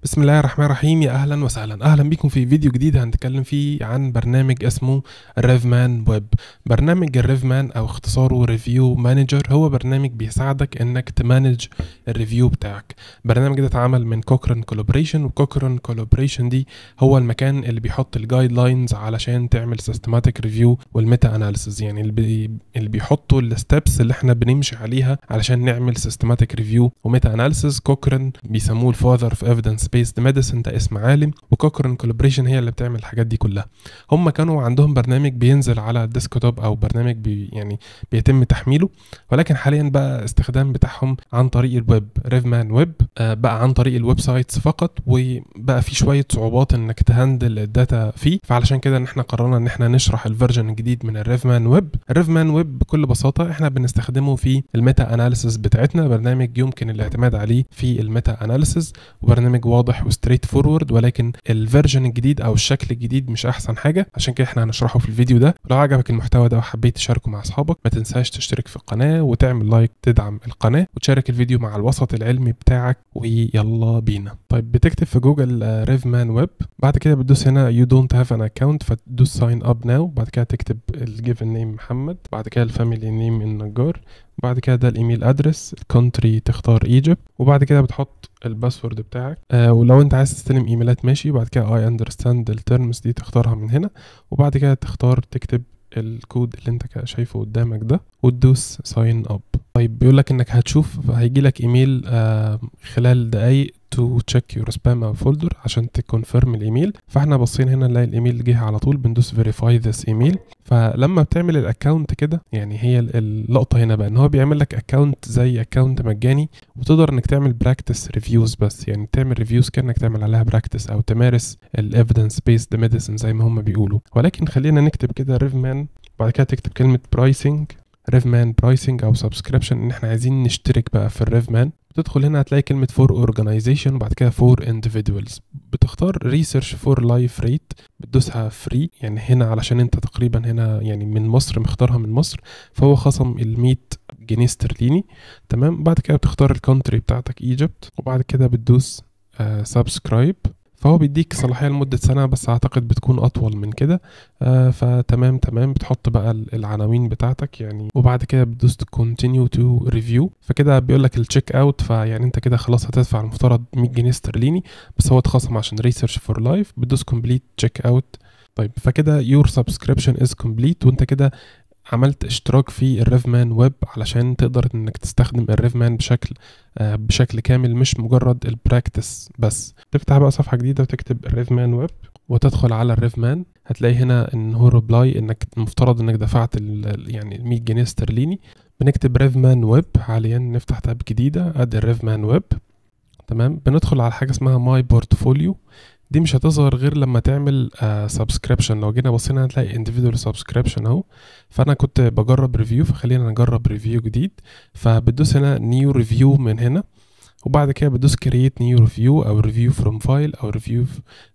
بسم الله الرحمن الرحيم يا اهلا وسهلا اهلا بيكم في فيديو جديد هنتكلم فيه عن برنامج اسمه ريفمان ويب برنامج الريفمان او اختصاره ريفيو مانجر هو برنامج بيساعدك انك تمانج الريفيو بتاعك البرنامج ده اتعمل من كوكرن كولابريشن وكوكرن كولابريشن دي هو المكان اللي بيحط الجايد لاينز علشان تعمل سيستماتيك ريفيو والميتا اناليسز يعني اللي, بي اللي بيحطوا الستبس اللي احنا بنمشي عليها علشان نعمل سيستماتيك ريفيو وميتا اناليسز كوكرن بيسموه الفاذر اوف ايفيدنس بيسد ميديسن ده اسم عالم وكوكرن كولابريشن هي اللي بتعمل الحاجات دي كلها هم كانوا عندهم برنامج بينزل على الديسكتوب او برنامج بي يعني بيتم تحميله ولكن حاليا بقى استخدام بتاعهم عن طريق الويب ريفمان ويب آه بقى عن طريق الويب سايتس فقط وبقى في شويه صعوبات انك تهندل الداتا فيه فعلشان كده ان احنا قررنا ان احنا نشرح الفيرجن الجديد من الريفمان ويب الريفمان ويب بكل بساطه احنا بنستخدمه في الميتا اناليسيس بتاعتنا برنامج يمكن الاعتماد عليه في الميتا اناليسيس وبرنامج واضح وستريت فورورد ولكن الفيرجن الجديد او الشكل الجديد مش احسن حاجه عشان كده احنا هنشرحه في الفيديو ده لو عجبك المحتوى ده وحبيت تشاركه مع اصحابك ما تنساش تشترك في القناه وتعمل لايك تدعم القناه وتشارك الفيديو مع الوسط العلمي بتاعك ويلا بينا طيب بتكتب في جوجل ريفمان ويب بعد كده بتدوس هنا يو دونت هاف ان اكونت فتدوس ساين اب ناو بعد كده تكتب الجيفن نيم محمد بعد كده الفاميلي نيم النجار بعد كده ده الايميل ادرس الكونتري تختار ايجيبت وبعد كده بتحط الباسورد بتاعك آه ولو انت عايز تستلم ايميلات ماشي بعد كده اي اندرستاند الترمز دي تختارها من هنا وبعد كده تختار تكتب الكود اللي انت شايفه قدامك ده وتدوس ساين اب طيب بيقول لك انك هتشوف هيجي لك ايميل آه خلال دقايق تو تشيك يور سبام او فولدر عشان تكونفيرم الايميل فاحنا باصين هنا نلاقي الايميل جه على طول بندوس فيريفاي ذس ايميل فلما بتعمل الاكونت كده يعني هي اللقطه هنا بقى ان هو بيعمل لك اكونت زي اكونت مجاني وتقدر انك تعمل براكتس ريفيوز بس يعني تعمل ريفيوز كانك تعمل عليها براكتس او تمارس الايفيدنس بيسد ميديسن زي ما هم بيقولوا ولكن خلينا نكتب كده ريفمان بعد كده تكتب كلمه برايسنج ريفمان برايسنج او سبسكريبشن ان احنا عايزين نشترك بقى في الريفمان بتدخل هنا هتلاقي كلمة فور اورجانيزيشن وبعد كده فور individuals بتختار ريسيرش فور لايف ريت بتدوسها فري يعني هنا علشان انت تقريبا هنا يعني من مصر مختارها من مصر فهو خصم ال 100 جنيه استرليني تمام بعد كده بتختار الكونتري بتاعتك ايجيبت وبعد كده بتدوس سبسكرايب uh, فهو بيديك صلاحيه لمده سنه بس اعتقد بتكون اطول من كده آه فتمام تمام بتحط بقى العناوين بتاعتك يعني وبعد كده بتدوس كونتينيو تو ريفيو فكده بيقول لك التشيك اوت فيعني انت كده خلاص هتدفع المفترض 100 جنيه استرليني بس هو اتخصم عشان ريسيرش فور لايف بتدوس كومبليت تشيك اوت طيب فكده يور سبسكريبشن از كومبليت وانت كده عملت اشتراك في الريفمان ويب علشان تقدر انك تستخدم الريفمان بشكل آه بشكل كامل مش مجرد البراكتس بس تفتح بقى صفحه جديده وتكتب الريفمان ويب وتدخل على الريفمان هتلاقي هنا ان هو ريبلاي انك المفترض انك دفعت يعني 100 جنيه استرليني بنكتب ريفمان ويب حاليا نفتح تاب جديده ادي الريفمان ويب تمام بندخل على حاجه اسمها ماي بورتفوليو دي مش هتظهر غير لما تعمل سبسكريبشن uh, لو جينا بصينا هتلاقي individual سبسكريبشن اهو فانا كنت بجرب ريفيو فخلينا نجرب ريفيو جديد فبتدوس هنا نيو ريفيو من هنا وبعد كده بتدوس كرييت نيو ريفيو او ريفيو فروم فايل او ريفيو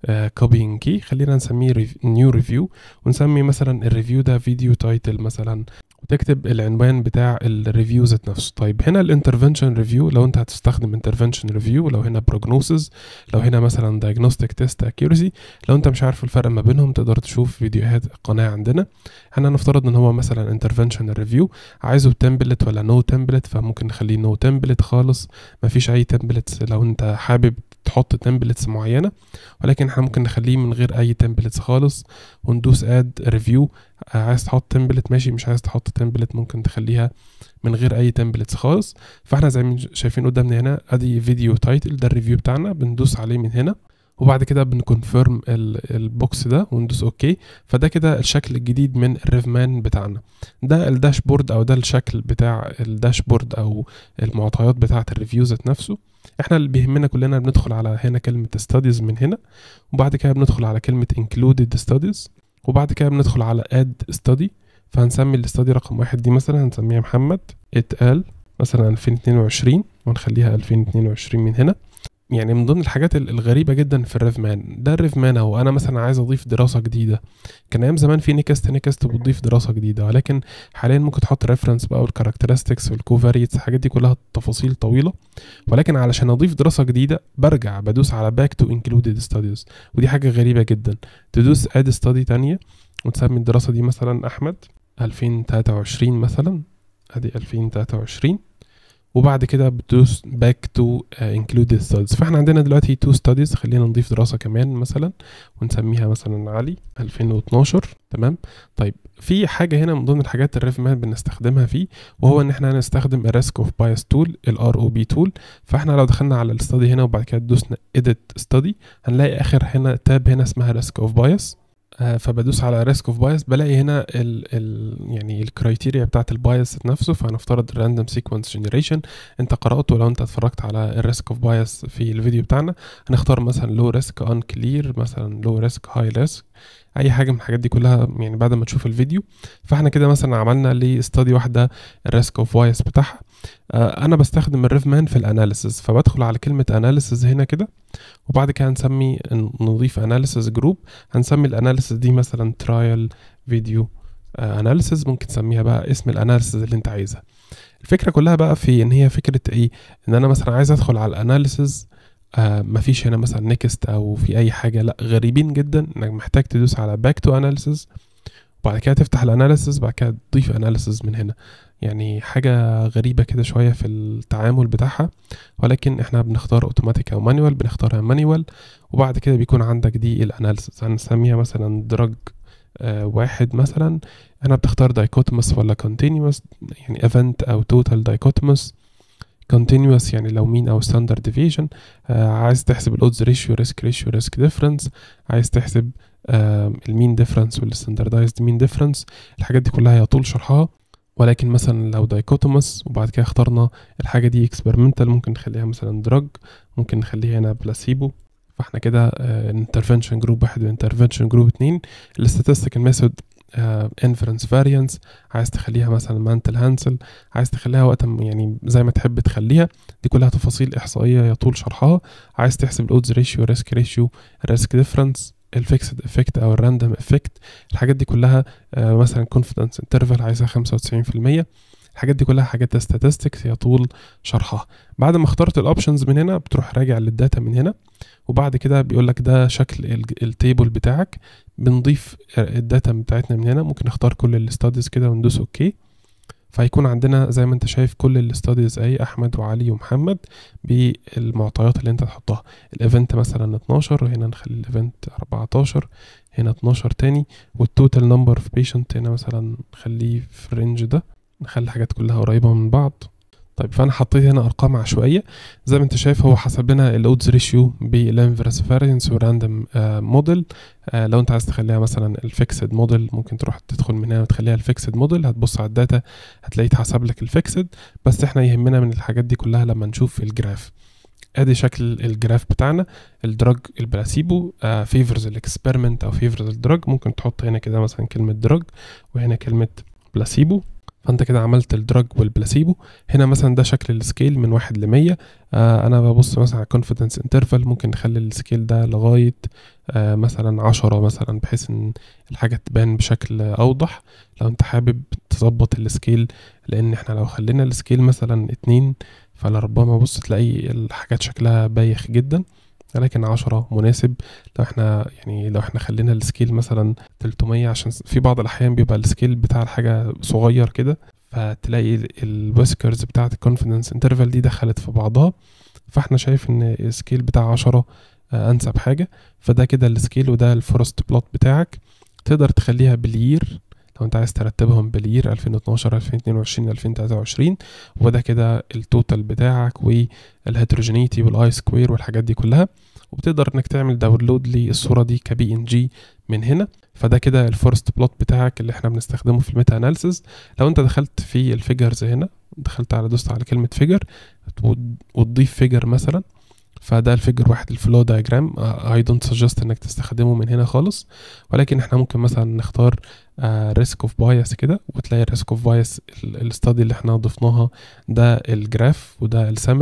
كوبينج كي خلينا نسميه نيو ريفيو ونسمي مثلا الريفيو ده فيديو تايتل مثلا وتكتب العنوان بتاع الريفيو ذات نفسه طيب هنا الانترفنشن ريفيو لو انت هتستخدم انترفنشن ريفيو لو هنا بروجنوسز لو هنا مثلا دايجنوستيك تيست اكيورسي لو انت مش عارف الفرق ما بينهم تقدر تشوف فيديوهات القناه عندنا احنا نفترض ان هو مثلا انترفنشن ريفيو عايزه تمبلت ولا نو no تمبلت فممكن نخليه نو no تمبلت خالص مفيش اي تمبلتس لو انت حابب تحط تمبلتس معينه ولكن احنا ممكن نخليه من غير اي تمبلتس خالص وندوس اد ريفيو عايز تحط تمبلت ماشي مش عايز تحط تمبلت ممكن تخليها من غير اي تمبلتس خالص فاحنا زي ما شايفين قدامنا هنا ادي فيديو تايتل ده الريفيو بتاعنا بندوس عليه من هنا وبعد كده بنكونفيرم البوكس ده وندوس اوكي فده كده الشكل الجديد من الريفمان بتاعنا ده الداشبورد او ده الشكل بتاع الداشبورد او المعطيات بتاعه الريفيو ذات نفسه احنا اللي بيهمنا كلنا بندخل على هنا كلمه ستاديز من هنا وبعد كده بندخل على كلمه included studies وبعد كده بندخل على add study فهنسمي الاستادي رقم واحد دي مثلا هنسميها محمد اتقال مثلا 2022 ونخليها 2022 من هنا يعني من ضمن الحاجات ال- الغريبه جدا في الريف مان ده الريف مان اهو انا مثلا عايز اضيف دراسه جديده كان ايام زمان في نيكست نيكست بتضيف دراسه جديده ولكن حاليا ممكن تحط ريفرنس بقى والكاركترستكس والكوفاريتس الحاجات دي كلها تفاصيل طويله ولكن علشان اضيف دراسه جديده برجع بدوس على باك تو انكلودد ستاديز ودي حاجه غريبه جدا تدوس اد ستادي تانية وتسمي الدراسه دي مثلا احمد 2023 مثلا ادي 2023 وبعد كده بتدوس باك تو انكلودد ستاديز فاحنا عندنا دلوقتي تو ستاديز خلينا نضيف دراسه كمان مثلا ونسميها مثلا علي 2012 تمام طيب في حاجه هنا من ضمن الحاجات الريف مان بنستخدمها فيه وهو ان احنا هنستخدم الريسك اوف بايس تول الار او بي تول فاحنا لو دخلنا على الاستادي هنا وبعد كده دوسنا اديت ستادي هنلاقي اخر هنا تاب هنا اسمها ريسك اوف بايس فبدوس على ريسك اوف بايس بلاقي هنا ال ال يعني الكرايتيريا بتاعت البايس نفسه فهنفترض الراندوم سيكونس جنريشن انت قراته لو انت اتفرجت على الريسك اوف بايس في الفيديو بتاعنا هنختار مثلا لو ريسك ان كلير مثلا لو ريسك هاي ريسك اي حاجه من الحاجات دي كلها يعني بعد ما تشوف الفيديو فاحنا كده مثلا عملنا لاستادي واحده الريسك اوف بايس بتاعها آه انا بستخدم الريف مان في الاناليسز فبدخل على كلمه اناليسز هنا كده وبعد كده هنسمي نضيف اناليسز جروب هنسمي الاناليسز دي مثلا ترايل فيديو اناليسز ممكن تسميها بقى اسم الاناليسز اللي انت عايزها الفكره كلها بقى في ان هي فكره ايه ان انا مثلا عايز ادخل على الاناليسز آه مفيش هنا مثلا نيكست او في اي حاجه لا غريبين جدا انك محتاج تدوس على باك تو اناليسز وبعد كده تفتح الاناليسز بعد كده تضيف اناليسز من هنا يعني حاجة غريبة كده شوية في التعامل بتاعها ولكن احنا بنختار اوتوماتيك او مانيوال بنختارها مانيوال وبعد كده بيكون عندك دي الاناليسز هنسميها مثلا دراج آه واحد مثلا انا بتختار دايكوتومس ولا كونتينوس يعني ايفنت او توتال دايكوتومس continuous يعني لو مين او standard deviation آه عايز تحسب الاودز ريشيو ريسك ريشيو ريسك ديفرنس عايز تحسب آه المين ديفرنس والستاندردايزد مين ديفرنس الحاجات دي كلها يطول شرحها ولكن مثلا لو دايكوتومس وبعد كده اخترنا الحاجة دي اكسبيرمنتال ممكن نخليها مثلا دراج ممكن نخليها هنا بلاسيبو فاحنا كده انترفنشن جروب واحد وانترفنشن جروب اتنين الاستاتستيكال ميثود انفرنس فاريانس عايز تخليها مثلا مانتل هانسل عايز تخليها وقت يعني زي ما تحب تخليها دي كلها تفاصيل احصائيه يطول شرحها عايز تحسب الاودز ريشيو ريسك ريشيو ريسك ديفرنس الفيكسد افكت او الراندوم افكت الحاجات دي كلها آه مثلا كونفيدنس انترفال عايزها 95% الحاجات دي كلها حاجات statistics يطول شرحها بعد ما اخترت الاوبشنز من هنا بتروح راجع للداتا من هنا وبعد كده بيقول لك ده شكل التيبل بتاعك بنضيف الداتا بتاعتنا من هنا ممكن نختار كل الاستاديز كده وندوس اوكي فهيكون عندنا زي ما انت شايف كل الاستاديز اهي احمد وعلي ومحمد بالمعطيات اللي انت تحطها الايفنت مثلا 12 هنا نخلي الايفنت 14 هنا 12 تاني والتوتال نمبر اوف بيشنت هنا مثلا نخليه في الرينج ده نخلي الحاجات كلها قريبة من بعض طيب فانا حطيت هنا ارقام عشوائيه زي ما انت شايف هو حسب لنا الاودز ريشيو بالانفرس فارينس وراندوم موديل لو انت عايز تخليها مثلا الفيكسد موديل ممكن تروح تدخل من هنا وتخليها الفيكسد موديل هتبص على الداتا هتلاقيه اتحسب لك الفيكسد بس احنا يهمنا من الحاجات دي كلها لما نشوف الجراف ادي شكل الجراف بتاعنا الدراج البلاسيبو فيفرز الاكسبيرمنت او فيفرز الدراج ممكن تحط هنا كده مثلا كلمه دراج وهنا كلمه بلاسيبو فانت كده عملت الدراج والبلاسيبو هنا مثلا ده شكل السكيل من واحد لمية آه انا ببص مثلا على confidence interval ممكن نخلي السكيل ده لغاية آه مثلا عشرة مثلا بحيث ان الحاجة تبان بشكل اوضح لو انت حابب تظبط السكيل لان احنا لو خلينا السكيل مثلا اتنين فلربما بص تلاقي الحاجات شكلها بايخ جدا ولكن عشرة مناسب لو احنا يعني لو احنا خلينا السكيل مثلا 300 عشان في بعض الاحيان بيبقى السكيل بتاع الحاجة صغير كده فتلاقي الويسكرز بتاعت الكونفيدنس انترفال دي دخلت في بعضها فاحنا شايف ان السكيل بتاع عشرة انسب حاجة فده كده السكيل وده الفورست بلوت بتاعك تقدر تخليها بالير لو انت عايز ترتبهم بالير 2012 2022 2023 وده كده التوتال بتاعك والهيتروجينيتي والاي سكوير والحاجات دي كلها وبتقدر انك تعمل داونلود للصوره دي كبي ان جي من هنا فده كده الفورست بلوت بتاعك اللي احنا بنستخدمه في الميتا اناليسز لو انت دخلت في الفيجرز هنا دخلت على دوست على كلمه فيجر وتضيف فيجر مثلا فده الفيجر واحد الفلو دايجرام اي دونت سجست انك تستخدمه من هنا خالص ولكن احنا ممكن مثلا نختار ريسك اوف بايس كده وتلاقي الريسك اوف بايس الاستادي اللي احنا ضفناها ده الجراف وده السمري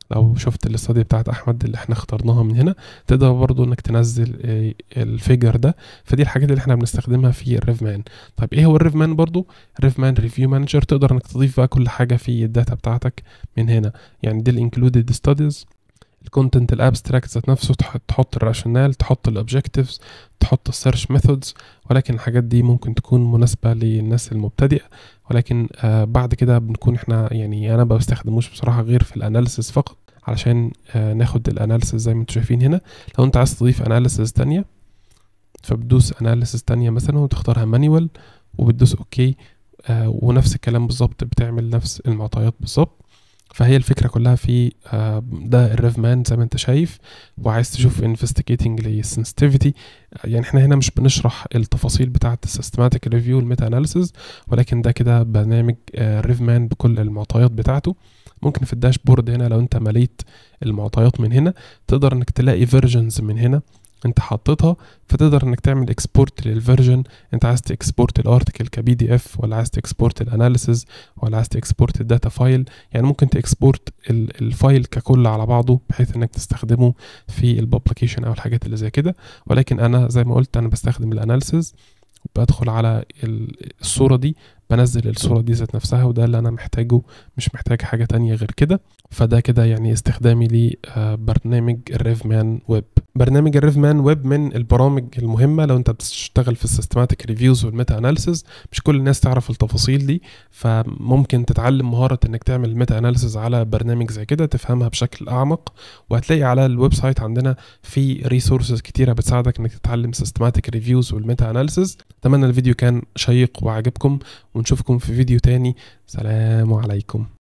لو شفت الاستادي بتاعت احمد اللي احنا اخترناها من هنا تقدر برضو انك تنزل آه، الفيجر ده فدي الحاجات اللي احنا بنستخدمها في الريف مان طيب ايه هو الريف مان برضو الريف مان ريفيو مانجر تقدر انك تضيف بقى كل حاجه في الداتا بتاعتك من هنا يعني دي الانكلودد ستاديز الكونتنت الابستراكت ذات نفسه تحط الراشونال تحط الاوبجكتيفز تحط السيرش ميثودز ولكن الحاجات دي ممكن تكون مناسبة للناس المبتدئة ولكن آه بعد كده بنكون احنا يعني انا ما بستخدموش بصراحة غير في الاناليسيس فقط علشان آه ناخد الاناليسيس زي ما انتم شايفين هنا لو انت عايز تضيف اناليسيس تانية فبتدوس اناليسيس تانية مثلا وتختارها مانيوال وبتدوس اوكي آه ونفس الكلام بالظبط بتعمل نفس المعطيات بالظبط فهي الفكرة كلها في آه، ده الريف مان زي ما انت شايف وعايز تشوف انفستيجيتنج للسنسيتيفيتي يعني احنا هنا مش بنشرح التفاصيل بتاعة السيستماتيك ريفيو الميتا اناليسيز ولكن ده كده برنامج ريف مان بكل المعطيات بتاعته ممكن في الداشبورد هنا لو انت مليت المعطيات من هنا تقدر انك تلاقي فيرجنز من هنا انت حطيتها فتقدر انك تعمل اكسبورت للفيرجن انت عايز تكسبورت الارتكل كبي دي اف ولا عايز تكسبورت الاناليسز ولا عايز تكسبورت الداتا فايل يعني ممكن تكسبورت الفايل ككل على بعضه بحيث انك تستخدمه في الببليكيشن او الحاجات اللي زي كده ولكن انا زي ما قلت انا بستخدم الاناليسز بدخل على الصورة دي بنزل الصورة دي ذات نفسها وده اللي أنا محتاجه مش محتاج حاجة تانية غير كده فده كده يعني استخدامي لبرنامج الريف مان ويب برنامج الريف مان ويب من البرامج المهمة لو انت بتشتغل في السيستماتيك ريفيوز والميتا اناليسز مش كل الناس تعرف التفاصيل دي فممكن تتعلم مهارة انك تعمل ميتا اناليسز على برنامج زي كده تفهمها بشكل اعمق وهتلاقي على الويب سايت عندنا في ريسورسز كتيرة بتساعدك انك تتعلم سيستماتيك ريفيوز والميتا اناليسز اتمنى الفيديو كان شيق وعجبكم ونشوفكم في فيديو تاني سلام عليكم